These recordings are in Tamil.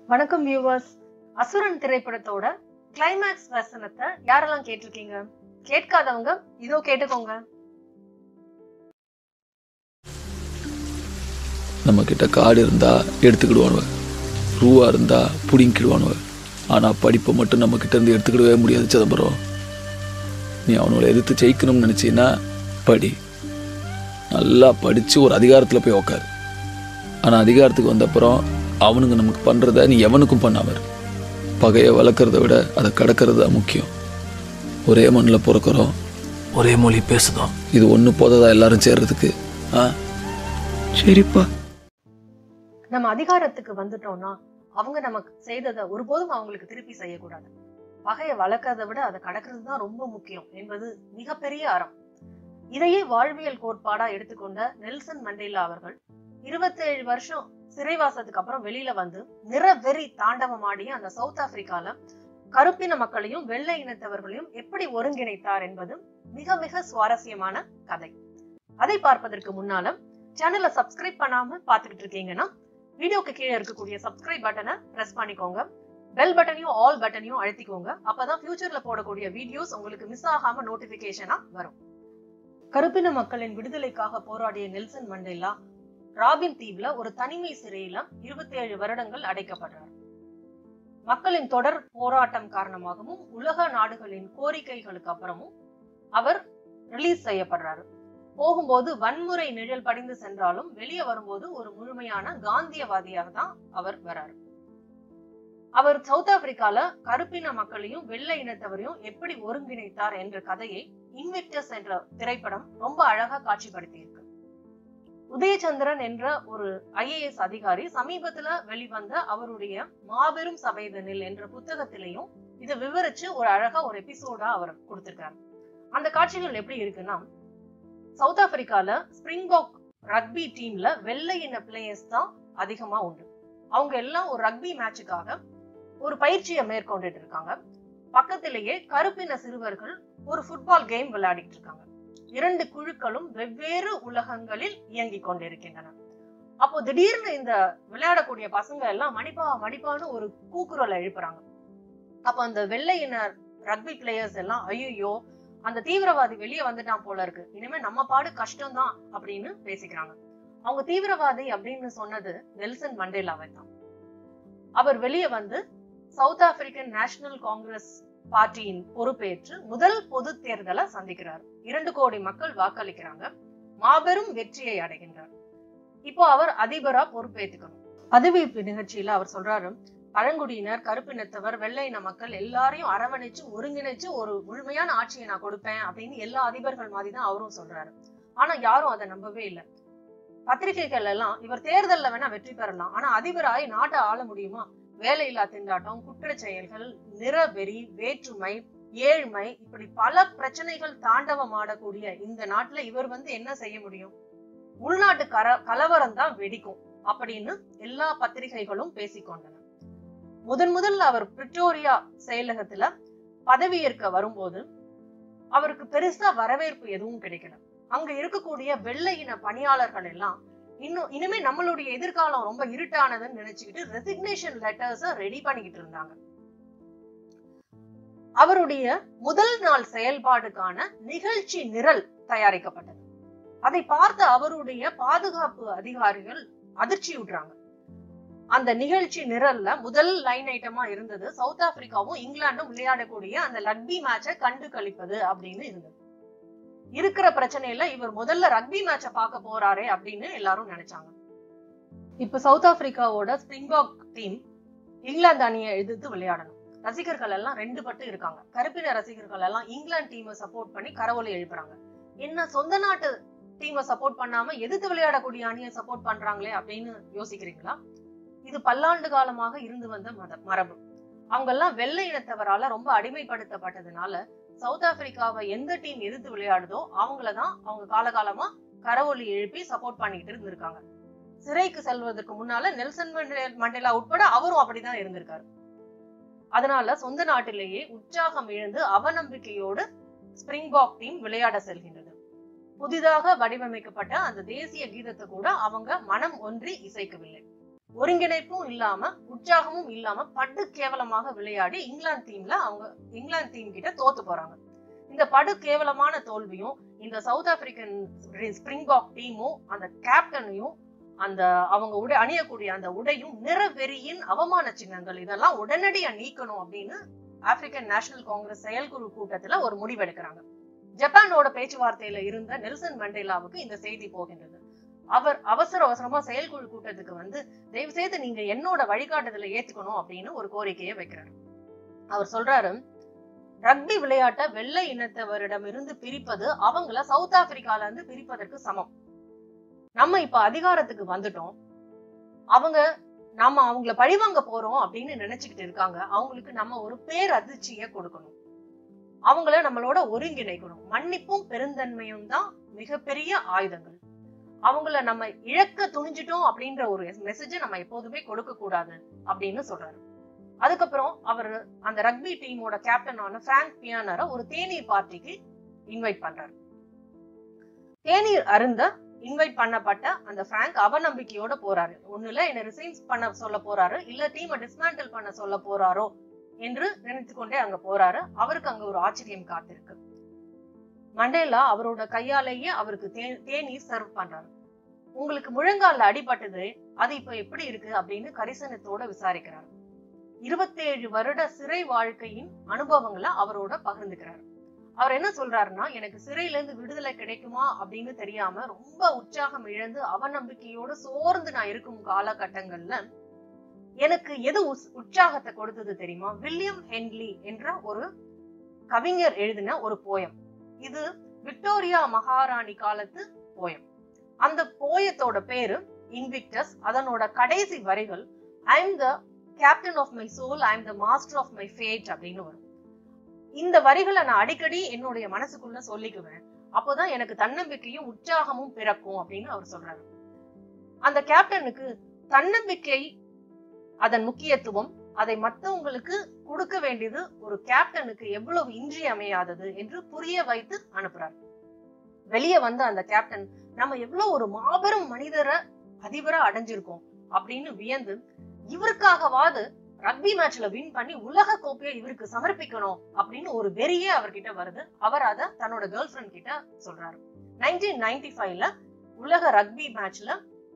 வணக்கம் வியூவர்ஸ் அசுரன் திரைப்படத்தோட கிளைமேக்ஸ் வசனத்தை யாரெல்லாம் கேட்டிருக்கீங்க கேட்காதவங்க இதோ கேட்டுக்கோங்க நம்ம கிட்ட காடு இருந்தா எடுத்துக்கிடுவானுவ ரூவா இருந்தா பிடிங்கிடுவானுவ ஆனா படிப்பை மட்டும் நம்ம கிட்ட இருந்து எடுத்துக்கிடவே முடியாது சிதம்பரம் நீ அவனுங்களை எதிர்த்து ஜெயிக்கணும்னு நினைச்சீன்னா படி நல்லா படிச்சு ஒரு அதிகாரத்துல போய் உக்காரு ஆனா அதிகாரத்துக்கு வந்த அப்புறம் அவனுங்க நமக்கு பண்றத நீ எவனுக்கும் பண்ணாம இரு. பகையை வளர்க்கறத விட அதை கடக்கிறது தான் முக்கியம் ஒரே மண்ணில் பிறக்கிறோம் ஒரே மொழி பேசுதோம் இது ஒன்று போததா எல்லாரும் சேர்றதுக்கு ஆ சரிப்பா நம்ம அதிகாரத்துக்கு வந்துட்டோம்னா அவங்க நமக்கு செய்ததை ஒருபோதும் அவங்களுக்கு திருப்பி செய்யக்கூடாது பகையை வளர்க்கறதை விட அதை கடக்கிறது தான் ரொம்ப முக்கியம் என்பது மிகப்பெரிய அறம் இதையே வாழ்வியல் கோட்பாடா எடுத்துக்கொண்ட நெல்சன் மண்டேலா அவர்கள் இருபத்தேழு வருஷம் சிறைவாசத்துக்கு அப்புறம் வெளியில வந்து நிறவெறி தாண்டவமாடிய அந்த சவுத் ஆப்பிரிக்கால கருப்பின மக்களையும் வெள்ளை இனத்தவர்களையும் எப்படி ஒருங்கிணைத்தார் என்பது மிக மிக சுவாரஸ்யமான கதை அதை பார்ப்பதற்கு முன்னால சேனலை சப்ஸ்கிரைப் பண்ணாம பாத்துக்கிட்டு இருக்கீங்கன்னா வீடியோக்கு கீழே இருக்கக்கூடிய சப்ஸ்கிரைப் பட்டனை பிரஸ் பண்ணிக்கோங்க பெல் பட்டனையும் ஆல் பட்டனையும் அழுத்திக்கோங்க அப்பதான் ஃபியூச்சர்ல போடக்கூடிய வீடியோஸ் உங்களுக்கு மிஸ் ஆகாம நோட்டிபிகேஷனா வரும் கருப்பின மக்களின் விடுதலைக்காக போராடிய நெல்சன் மண்டேலா ராபின் தீவுல ஒரு தனிமை சிறையில இருபத்தி ஏழு வருடங்கள் அடைக்கப்படுறார் மக்களின் தொடர் போராட்டம் காரணமாகவும் உலக நாடுகளின் கோரிக்கைகளுக்கு அப்புறமும் அவர் ரிலீஸ் செய்யப்படுறாரு போகும்போது வன்முறை நிழல் படிந்து சென்றாலும் வெளியே வரும்போது ஒரு முழுமையான காந்தியவாதியாக தான் அவர் வராரு அவர் சவுத் ஆப்பிரிக்கால கருப்பின மக்களையும் வெள்ளை இனத்தவரையும் எப்படி ஒருங்கிணைத்தார் என்ற கதையை இன்விக்டஸ் என்ற திரைப்படம் ரொம்ப அழகா காட்சிப்படுத்தி இருக்கு உதயச்சந்திரன் என்ற ஒரு ஐஏஎஸ் அதிகாரி சமீபத்துல வெளிவந்த அவருடைய மாபெரும் சபைதனில் என்ற புத்தகத்திலையும் இதை விவரிச்சு ஒரு அழகா ஒரு எபிசோடா அவர் கொடுத்திருக்காரு அந்த காட்சிகள் எப்படி இருக்குன்னா சவுத் ஆப்பிரிக்கால ஸ்பிரிங்பாக் ரக்பி டீம்ல வெள்ளை இன பிளேயர்ஸ் தான் அதிகமா உண்டு அவங்க எல்லாம் ஒரு ரக்பி மேட்சுக்காக ஒரு பயிற்சியை மேற்கொண்டுட்டு இருக்காங்க பக்கத்திலேயே கருப்பின சிறுவர்கள் ஒரு ஃபுட்பால் கேம் விளையாடிட்டு இருக்காங்க இரண்டு குழுக்களும் வெவ்வேறு உலகங்களில் இயங்கிக் கொண்டிருக்கின்றன அப்போ திடீர்னு இந்த விளையாடக்கூடிய பசங்க எல்லாம் மணிப்பா மணிப்பான்னு ஒரு கூக்குரலை எழுப்புறாங்க அப்ப அந்த வெள்ளை இன ரக்பி பிளேயர்ஸ் எல்லாம் ஐயோ அந்த தீவிரவாதி வெளியே வந்துட்டான் போல இருக்கு இனிமே நம்ம பாடு கஷ்டம் தான் அப்படின்னு பேசிக்கிறாங்க அவங்க தீவிரவாதி அப்படின்னு சொன்னது நெல்சன் மண்டேலாவை தான் அவர் வெளியே வந்து சவுத் ஆப்பிரிக்கன் நேஷனல் காங்கிரஸ் பார்ட்டியின் பொறுப்பேற்று முதல் பொது தேர்தலை சந்திக்கிறார் இரண்டு கோடி மக்கள் வாக்களிக்கிறாங்க மாபெரும் வெற்றியை அடைகின்றார் இப்போ அவர் அதிபரா பொறுப்பேற்றுக்கணும் பதவியேற்பு நிகழ்ச்சியில அவர் சொல்றாரு பழங்குடியினர் கருப்பினத்தவர் வெள்ளை இன மக்கள் எல்லாரையும் அரவணைச்சு ஒருங்கிணைச்சு ஒரு முழுமையான ஆட்சியை நான் கொடுப்பேன் அப்படின்னு எல்லா அதிபர்கள் மாதிரி தான் அவரும் சொல்றாரு ஆனா யாரும் அதை நம்பவே இல்லை பத்திரிகைகள் எல்லாம் இவர் தேர்தல்ல வேணா வெற்றி பெறலாம் ஆனா அதிபராய் நாட்டை ஆள முடியுமா வேலையில்லா திண்டாட்டம் குற்றச் செயல்கள் நிறவெறி வேற்றுமை ஏழ்மை இப்படி பல பிரச்சனைகள் தாண்டவமாடக்கூடிய இந்த நாட்டுல இவர் வந்து என்ன செய்ய முடியும் உள்நாட்டு கர கலவரம் தான் வெடிக்கும் அப்படின்னு எல்லா பத்திரிகைகளும் பேசிக்கொண்டன முதன் முதல்ல அவர் பிரிட்டோரியா செயலகத்துல பதவியேற்க வரும்போது அவருக்கு பெருசா வரவேற்பு எதுவும் கிடைக்கல அங்க இருக்கக்கூடிய வெள்ளை இன பணியாளர்கள் எல்லாம் இன்னும் இனிமே நம்மளுடைய எதிர்காலம் ரொம்ப இருட்டானதுன்னு நினைச்சுக்கிட்டு ரெசிக்னேஷன் லெட்டர்ஸ ரெடி பண்ணிக்கிட்டு இருந்தாங்க அவருடைய முதல் நாள் செயல்பாடுக்கான நிகழ்ச்சி நிரல் தயாரிக்கப்பட்டது அதை பார்த்த அவருடைய பாதுகாப்பு அதிகாரிகள் அதிர்ச்சி விடுறாங்க அந்த நிகழ்ச்சி நிரல்ல முதல் லைன் ஐட்டமா இருந்தது சவுத் ஆப்பிரிக்காவும் இங்கிலாந்தும் விளையாடக்கூடிய அந்த ரக்பி மேட்சை கண்டு கழிப்பது அப்படின்னு இருந்தது இருக்கிற பிரச்சனையில இவர் முதல்ல ரக்பி மேட்ச பார்க்க போறாரே அப்படின்னு எல்லாரும் நினைச்சாங்க இப்ப சவுத் ஆப்பிரிக்காவோட ஸ்பிரிங்பாக் டீம் இங்கிலாந்து அணியை எதிர்த்து விளையாடணும் ரசிகர்கள் எல்லாம் ரெண்டு பட்டு இருக்காங்க கருப்பின ரசிகர்கள் எல்லாம் இங்கிலாந்து டீமை சப்போர்ட் பண்ணி கரவொலி எழுப்புறாங்க என்ன சொந்த நாட்டு டீமை சப்போர்ட் பண்ணாம எதிர்த்து விளையாடக்கூடிய அணியை சப்போர்ட் பண்றாங்களே அப்படின்னு யோசிக்கிறீங்களா இது பல்லாண்டு காலமாக இருந்து வந்த மத மரபு அவங்க எல்லாம் வெள்ளை இனத்தவரால ரொம்ப அடிமைப்படுத்தப்பட்டதுனால சவுத் ஆப்பிரிக்காவை எந்த டீம் எதிர்த்து விளையாடுதோ அவங்களதான் அவங்க காலகாலமா கரவொலி எழுப்பி சப்போர்ட் பண்ணிட்டு இருந்திருக்காங்க சிறைக்கு செல்வதற்கு முன்னால நெல்சன் மண்டே- மண்டேலா உட்பட அவரும் அப்படிதான் இருந்திருக்காரு அதனால சொந்த நாட்டிலேயே உற்சாகம் இழந்து அவநம்பிக்கையோடு ஸ்பிரிங்பாக் டீம் விளையாட செல்கின்றது புதிதாக வடிவமைக்கப்பட்ட அந்த தேசிய கீதத்தை கூட அவங்க மனம் ஒன்றி இசைக்கவில்லை ஒருங்கிணைப்பும் இல்லாம உற்சாகமும் இல்லாம படு கேவலமாக விளையாடி இங்கிலாந்து டீம்ல அவங்க இங்கிலாந்து டீம் கிட்ட தோத்து போறாங்க இந்த படு கேவலமான தோல்வியும் இந்த சவுத் ஆப்பிரிக்கன் ஸ்பிரிங்பாக் டீமும் அந்த கேப்டனையும் அந்த அவங்க உடை அணியக்கூடிய அந்த உடையும் நிறவெறியின் அவமான சின்னங்கள் இதெல்லாம் உடனடியா நீக்கணும் அப்படின்னு ஆப்பிரிக்கன் நேஷனல் காங்கிரஸ் செயற்குழு கூட்டத்துல ஒரு முடிவெடுக்கிறாங்க ஜப்பானோட பேச்சுவார்த்தையில இருந்த நெல்சன் மண்டேலாவுக்கு இந்த செய்தி போகின்றது அவர் அவசர அவசரமா செயற்குழு கூட்டத்துக்கு வந்து தயவு செய்து நீங்க என்னோட வழிகாட்டுதலை ஏத்துக்கணும் அப்படின்னு ஒரு கோரிக்கையை வைக்கிறாரு அவர் சொல்றாரு ரக்பி விளையாட்டை வெள்ளை இனத்தவரிடமிருந்து பிரிப்பது அவங்கள சவுத் ஆப்பிரிக்கால இருந்து பிரிப்பதற்கு சமம் நம்ம இப்ப அதிகாரத்துக்கு வந்துட்டோம் அவங்க நம்ம அவங்கள பழிவாங்க போறோம் அப்படின்னு நினைச்சுக்கிட்டு இருக்காங்க அவங்களுக்கு நம்ம ஒரு பேர் அதிர்ச்சியை கொடுக்கணும் அவங்கள நம்மளோட ஒருங்கிணைக்கணும் மன்னிப்பும் பெருந்தன்மையும் தான் மிகப்பெரிய ஆயுதங்கள் அவங்கள நம்ம இழக்க துணிஞ்சிட்டோம் அப்படின்ற ஒரு மெசேஜை நம்ம எப்போதுமே கொடுக்க கூடாது அப்படின்னு சொல்றாரு அதுக்கப்புறம் அவர் அந்த ரக்பி டீமோட கேப்டனான பிராங்க் பியானரை ஒரு தேநீர் பார்ட்டிக்கு இன்வைட் பண்றாரு தேநீர் அருந்த இன்வைட் பண்ணப்பட்ட அந்த பிராங்க் அவநம்பிக்கையோட போறாரு ஒண்ணுல என்ன ரிசைன்ஸ் பண்ண சொல்ல போறாரு இல்ல டீமை டிஸ்மேண்டில் பண்ண சொல்ல போறாரோ என்று நினைத்து கொண்டே அங்க போறாரு அவருக்கு அங்க ஒரு ஆச்சரியம் காத்திருக்கு மண்டேலா அவரோட கையாலேயே அவருக்கு தே- தேநீர் சர்வ் பண்றாரு உங்களுக்கு முழங்கால்ல அடிபட்டது அது இப்ப எப்படி இருக்கு அப்படின்னு கரிசனத்தோட விசாரிக்கிறாரு இருபத்தேழு வருட சிறை வாழ்க்கையின் அனுபவங்களை அவரோட பகிர்ந்துக்கிறாரு அவர் என்ன சொல்றாருன்னா எனக்கு சிறையில இருந்து விடுதலை கிடைக்குமா அப்படின்னு தெரியாம ரொம்ப உற்சாகம் இழந்து அவநம்பிக்கையோட சோர்ந்து நான் இருக்கும் காலகட்டங்கள்ல எனக்கு எது உஸ்- உற்சாகத்தை கொடுத்தது தெரியுமா வில்லியம் ஹென்லி என்ற ஒரு கவிஞர் எழுதின ஒரு போயம் இது விக்டோரியா மகாராணி காலத்து போயம் அந்த போயத்தோட பேரு இன்விக்டஸ் அதனோட கடைசி வரிகள் I am the captain of my soul I am the master of my fate அப்படின்னு வரும் இந்த வரிகளை நான் அடிக்கடி என்னுடைய மனசுக்குள்ள சொல்லிக்குவேன் அப்போதான் எனக்கு தன்னம்பிக்கையும் உற்சாகமும் பிறக்கும் அப்படின்னு அவர் சொல்றாரு அந்த கேப்டனுக்கு தன்னம்பிக்கை அதன் முக்கியத்துவம் அதை மத்தவங்களுக்கு கொடுக்க வேண்டியது ஒரு கேப்டனுக்கு எவ்வளவு இன்றியமையாதது என்று புரிய வைத்து அனுப்புறார் வெளியே வந்த அந்த கேப்டன் நம்ம எவ்வளவு ஒரு மாபெரும் மனிதரை அதிபரா அடைஞ்சிருக்கோம் அப்படின்னு வியந்து இவருக்காகவாது ரக்பி மேட்ச்ல வின் பண்ணி உலக கோப்பையை இவருக்கு சமர்ப்பிக்கணும் அப்படின்னு ஒரு வெறியே அவர்கிட்ட வருது அவர் அத தன்னோட கேர்ள் ஃபிரெண்ட் கிட்ட சொல்றாரு நைன்டீன் நைன்டி ஃபைவ்ல உலக ரக்பி மேட்ச்ல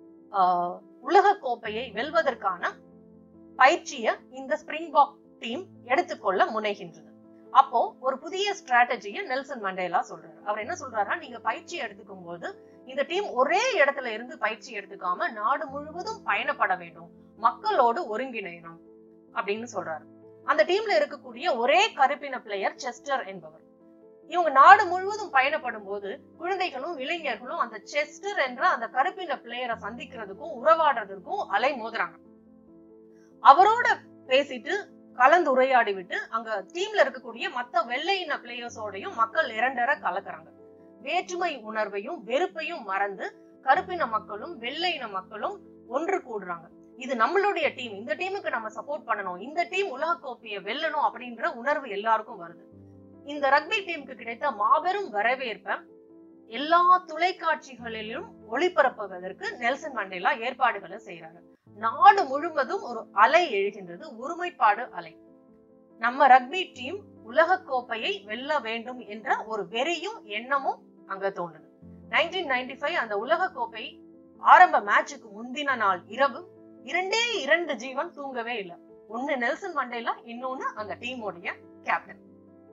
உலக கோப்பையை வெல்வதற்கான பயிற்சியை இந்த ஸ்பிரிங்பாக் டீம் எடுத்துக்கொள்ள முனைகின்றது அப்போ ஒரு புதிய ஸ்ட்ராட்டஜியை நெல்சன் மண்டேலா சொல்றாரு அவர் என்ன சொல்றாருன்னா நீங்க பயிற்சி எடுத்துக்கும் போது இந்த டீம் ஒரே இடத்துல இருந்து பயிற்சி எடுத்துக்காம நாடு முழுவதும் பயணப்பட வேண்டும் மக்களோடு ஒருங்கிணையணும் அப்படின்னு சொல்றாரு அந்த டீம்ல இருக்கக்கூடிய ஒரே கருப்பின பிளேயர் செஸ்டர் என்பவர் இவங்க நாடு முழுவதும் பயணப்படும் போது குழந்தைகளும் இளைஞர்களும் அந்த செஸ்டர் என்ற அந்த கருப்பின பிளேயரை சந்திக்கிறதுக்கும் உறவாடுறதுக்கும் அலை மோதுறாங்க அவரோட பேசிட்டு கலந்து உரையாடி விட்டு அங்க டீம்ல இருக்கக்கூடிய மத்த வெள்ளையின பிளேயர்ஸோடையும் மக்கள் இரண்டர கலக்குறாங்க வேற்றுமை உணர்வையும் வெறுப்பையும் மறந்து கருப்பின மக்களும் வெள்ளையின மக்களும் ஒன்று கூடுறாங்க இது நம்மளுடைய டீம் இந்த டீமுக்கு நம்ம சப்போர்ட் பண்ணணும் இந்த டீம் உலக கோப்பையை வெல்லணும் அப்படின்ற உணர்வு எல்லாருக்கும் வருது இந்த ரக்பி டீமுக்கு கிடைத்த மாபெரும் வரவேற்பை எல்லா தொலைக்காட்சிகளிலும் ஒளிபரப்புவதற்கு நெல்சன் மண்டேலா ஏற்பாடுகளை செய்யறாரு நாடு முழுவதும் ஒரு அலை எழுகின்றது ஒருமைப்பாடு அலை நம்ம ரக்பி டீம் உலக கோப்பையை வெல்ல வேண்டும் என்ற ஒரு வெறியும் எண்ணமும் அங்க தோன்றுது நைன்டீன் நைன்டி ஃபைவ் அந்த உலக கோப்பை ஆரம்ப மேட்சுக்கு முந்தின நாள் இரவு இரண்டே இரண்டு ஜீவன் தூங்கவே இல்லை ஒன்னு நெல்சன் மண்டேலா இன்னொன்னு அந்த டீமோடைய கேப்டன்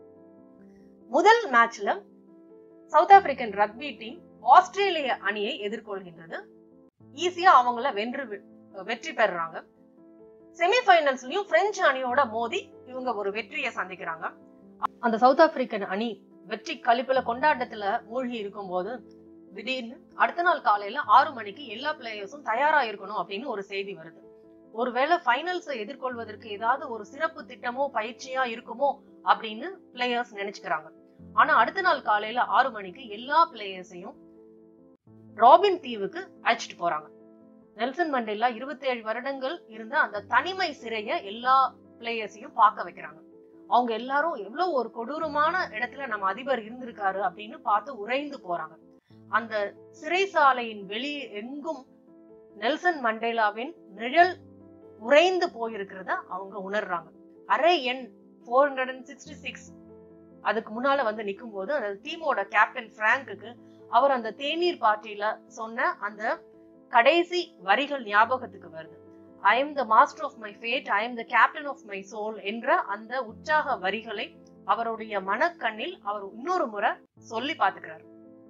முதல் மேட்ச்ல சவுத் ஆப்பிரிக்கன் ரக்பி டீம் ஆஸ்திரேலிய அணியை எதிர்கொள்கின்றது ஈஸியா அவங்கள வென்று வி- வெற்றி பெறுறாங்க செமிஃபைனல்ஸ்லயும் பிரெஞ்சு அணியோட மோதி இவங்க ஒரு வெற்றியை சந்திக்கிறாங்க அந்த சவுத் ஆப்பிரிக்கன் அணி வெற்றி கழிப்புல கொண்டாட்டத்துல மூழ்கி இருக்கும்போது திடீர்னு அடுத்த நாள் காலையில ஆறு மணிக்கு எல்லா பிளேயர்ஸும் தயாரா இருக்கணும் அப்படின்னு ஒரு செய்தி வருது ஒருவேளை ஃபைனல்ஸை எதிர்கொள்வதற்கு ஏதாவது ஒரு சிறப்பு திட்டமோ பயிற்சியா இருக்குமோ அப்படின்னு பிளேயர்ஸ் நினைச்சுக்கிறாங்க ஆனா அடுத்த நாள் காலையில ஆறு மணிக்கு எல்லா பிளேயர்ஸையும் ராபின் தீவுக்கு அழைச்சிட்டு போறாங்க நெல்சன் மண்டேலா 27 வருடங்கள் இருந்த அந்த தனிமை சிறைய எல்லா பிளேயர்ஸையும் பார்க்க வைக்கிறாங்க அவங்க எல்லாரும் எவ்வளவு ஒரு கொடூரமான இடத்துல நம்ம அதிபர் இருந்திருக்காரு அப்படின்னு பார்த்து உறைந்து போறாங்க அந்த சிறைசாலையின் வெளியே எங்கும் நெல்சன் மண்டேலாவின் நிழல் உறைந்து போயிருக்கிறத அவங்க உணர்றாங்க அரை எண் four hundred and sixty six அதுக்கு முன்னால வந்து நிற்கும் போது அந்த டீமோட கேப்டன் பிராங்குக்கு அவர் அந்த தேநீர் பார்ட்டியில சொன்ன அந்த கடைசி வரிகள் ஞாபகத்துக்கு வருது I am the master of my fate I am the captain of my soul என்ற அந்த உற்சாக வரிகளை அவருடைய மனக்கண்ணில் அவர் இன்னொரு முறை சொல்லி பாத்துக்கிறார்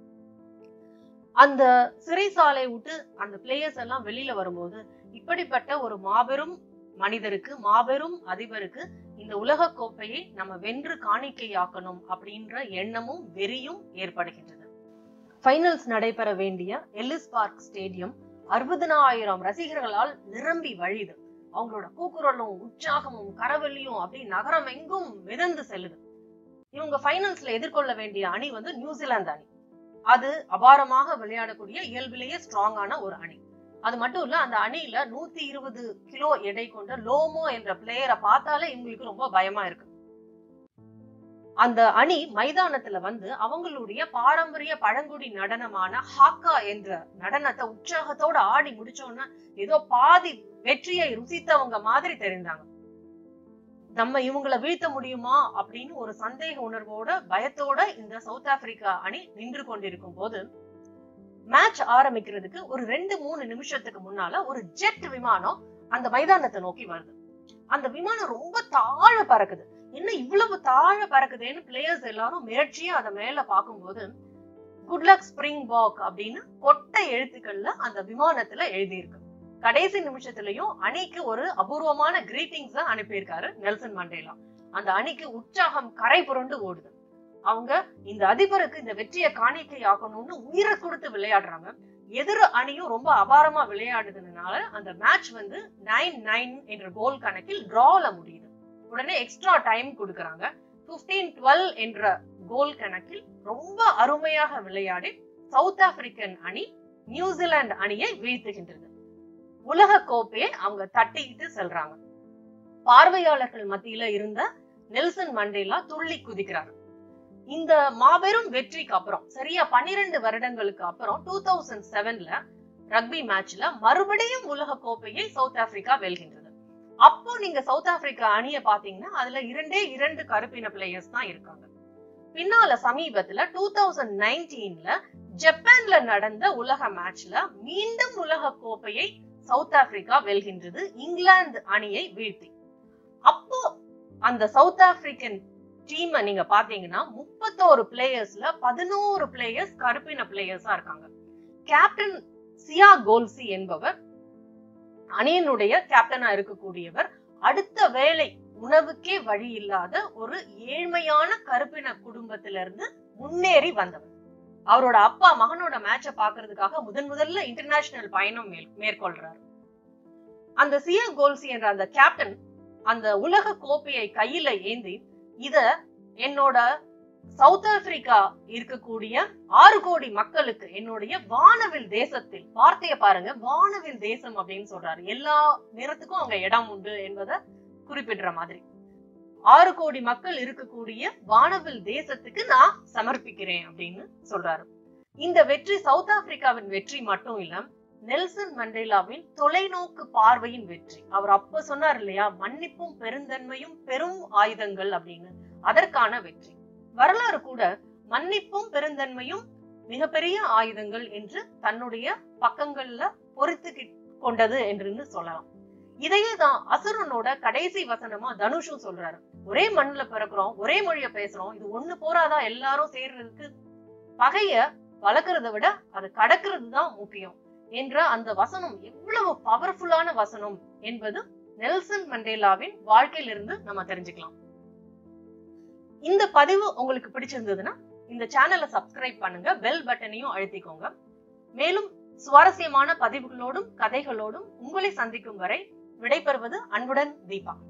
அந்த சிறைசாலை விட்டு அந்த பிளேயர்ஸ் எல்லாம் வெளியில வரும்போது இப்படிப்பட்ட ஒரு மாபெரும் மனிதருக்கு மாபெரும் அதிபருக்கு இந்த உலக கோப்பையை நம்ம வென்று காணிக்கையாக்கணும் அப்படின்ற எண்ணமும் வெறியும் ஏற்படுகின்றது ஃபைனல்ஸ் நடைபெற வேண்டிய எல்லிஸ் பார்க் ஸ்டேடியம் அறுபதனாயிரம் ரசிகர்களால் நிரம்பி வழியுது அவங்களோட கூக்குரலும் உற்சாகமும் கரவெளியும் அப்படி நகரம் எங்கும் மிதந்து செல்லுது இவங்க ஃபைனல்ஸ்ல எதிர்கொள்ள வேண்டிய அணி வந்து நியூசிலாந்து அணி அது அபாரமாக விளையாடக்கூடிய இயல்பிலேயே ஸ்ட்ராங்கான ஒரு அணி அது மட்டும் இல்ல அந்த அணியில நூத்தி இருபது கிலோ எடை கொண்ட லோமோ என்ற பிளேயரை பார்த்தாலே இவங்களுக்கு ரொம்ப பயமா இருக்கு அந்த அணி மைதானத்துல வந்து அவங்களுடைய பாரம்பரிய பழங்குடி நடனமான ஹாக்கா என்ற நடனத்தை உற்சாகத்தோட ஆடி முடிச்சோன்னா ஏதோ பாதி வெற்றியை ருசித்தவங்க மாதிரி தெரிந்தாங்க நம்ம இவங்கள வீழ்த்த முடியுமா அப்படின்னு ஒரு சந்தேக உணர்வோட பயத்தோட இந்த சவுத் ஆப்பிரிக்கா அணி நின்று கொண்டிருக்கும் போது மேட்ச் ஆரம்பிக்கிறதுக்கு ஒரு ரெண்டு மூணு நிமிஷத்துக்கு முன்னால ஒரு ஜெட் விமானம் அந்த மைதானத்தை நோக்கி வருது அந்த விமானம் ரொம்ப தாழ பறக்குது என்ன இவ்வளவு தாழ பறக்குதேன்னு பிளேயர்ஸ் எல்லாரும் மிரட்சியா அதை மேல பார்க்கும்போது குட் லக் ஸ்பிரிங் பாக் அப்படின்னு கொட்டை எழுத்துக்கள்ல அந்த விமானத்துல எழுதியிருக்கு கடைசி நிமிஷத்துலயும் அணிக்கு ஒரு அபூர்வமான கிரீட்டிங்ஸ் தான் அனுப்பியிருக்காரு நெல்சன் மண்டேலா அந்த அணிக்கு உற்சாகம் கரை புரண்டு ஓடுது அவங்க இந்த அதிபருக்கு இந்த வெற்றியை காணிக்கை ஆக்கணும்னு உயிரை கொடுத்து விளையாடுறாங்க எதிர் அணியும் ரொம்ப அபாரமா விளையாடுறதுனால அந்த மேட்ச் வந்து நைன் நைன் என்ற கோல் கணக்கில் டிரால முடியுது உடனே எக்ஸ்ட்ரா டைம் கொடுக்கறாங்க பிப்டீன் டுவெல் என்ற கோல் கணக்கில் ரொம்ப அருமையாக விளையாடி சவுத் ஆப்பிரிக்கன் அணி நியூசிலாந்து அணியை வீழ்த்துகின்றது உலக கோப்பையை அவங்க தட்டிக்கிட்டு செல்றாங்க பார்வையாளர்கள் மத்தியில இருந்த நெல்சன் மண்டேலா துள்ளி குதிக்கிறார் இந்த மாபெரும் வெற்றிக்கு அப்புறம் சரியா பன்னிரண்டு வருடங்களுக்கு அப்புறம் டூ தௌசண்ட் செவன்ல ரக்பி மேட்ச்ல மறுபடியும் உலக கோப்பையை சவுத் ஆப்பிரிக்கா வெல்கின்றது அப்போ நீங்க சவுத் ஆப்பிரிக்கா அணியை பாத்தீங்கன்னா அதுல இரண்டே இரண்டு கருப்பின பிளேயர்ஸ் தான் இருக்காங்க பின்னால சமீபத்துல டூ தௌசண்ட் நைன்டீன்ல ஜப்பான்ல நடந்த உலக மேட்ச்ல மீண்டும் உலக கோப்பையை சவுத் ஆப்பிரிக்கா வெல்கின்றது இங்கிலாந்து அணியை வீழ்த்தி அப்போ அந்த சவுத் ஆப்பிரிக்கன் டீமை நீங்க பாத்தீங்கன்னா முப்பத்தோரு பிளேயர்ஸ்ல பதினோரு பிளேயர்ஸ் கருப்பின பிளேயர்ஸா இருக்காங்க கேப்டன் சியா கோல்சி என்பவர் அணியினுடைய கேப்டனா இருக்கக்கூடியவர் அடுத்த வேளை உணவுக்கே வழி இல்லாத ஒரு ஏழ்மையான கருப்பின குடும்பத்திலிருந்து முன்னேறி வந்தவர் அவரோட அப்பா மகனோட மேட்ச பாக்குறதுக்காக முதன் முதல்ல இன்டர்நேஷனல் பயணம் மேல் மேற்கொள்றாரு அந்த சியா கோல்சி என்ற அந்த கேப்டன் அந்த உலக கோப்பையை கையில ஏந்தி இத என்னோட சவுத் ஆப்பிரிக்கா இருக்கக்கூடிய ஆறு கோடி மக்களுக்கு என்னுடைய வானவில் தேசத்தில் வார்த்தைய பாருங்க வானவில் தேசம் அப்படின்னு சொல்றாரு எல்லா நிறத்துக்கும் அங்க இடம் உண்டு என்பதை குறிப்பிடுற மாதிரி ஆறு கோடி மக்கள் இருக்கக்கூடிய வானவில் தேசத்துக்கு நான் சமர்ப்பிக்கிறேன் அப்படின்னு சொல்றாரு இந்த வெற்றி சவுத் ஆப்பிரிக்காவின் வெற்றி மட்டும் இல்ல நெல்சன் மண்டேலாவின் தொலைநோக்கு பார்வையின் வெற்றி அவர் அப்ப சொன்னார் இல்லையா மன்னிப்பும் பெருந்தன்மையும் பெரும் ஆயுதங்கள் அப்படின்னு அதற்கான வெற்றி வரலாறு கூட மன்னிப்பும் பெருந்தன்மையும் மிகப்பெரிய ஆயுதங்கள் என்று தன்னுடைய பக்கங்கள்ல பொறித்து கொண்டது என்று சொல்லலாம் இதையே தான் அசுரனோட கடைசி வசனமா தனுஷும் சொல்றாரு ஒரே மண்ணுல பிறக்கிறோம் ஒரே மொழிய பேசுறோம் இது ஒண்ணு போறாதா எல்லாரும் சேர்றதுக்கு பகைய வளர்க்கறத விட அது கடக்கிறது தான் முக்கியம் என்ற அந்த வசனம் எவ்வளவு பவர்ஃபுல்லான வசனம் என்பது நெல்சன் மண்டேலாவின் வாழ்க்கையிலிருந்து நம்ம தெரிஞ்சுக்கலாம் இந்த பதிவு உங்களுக்கு பிடிச்சிருந்ததுன்னா இந்த சேனலை சப்ஸ்கிரைப் பண்ணுங்க பெல் பட்டனையும் அழுத்திக்கோங்க மேலும் சுவாரஸ்யமான பதிவுகளோடும் கதைகளோடும் உங்களை சந்திக்கும் வரை விடைபெறுவது அன்புடன் தீபா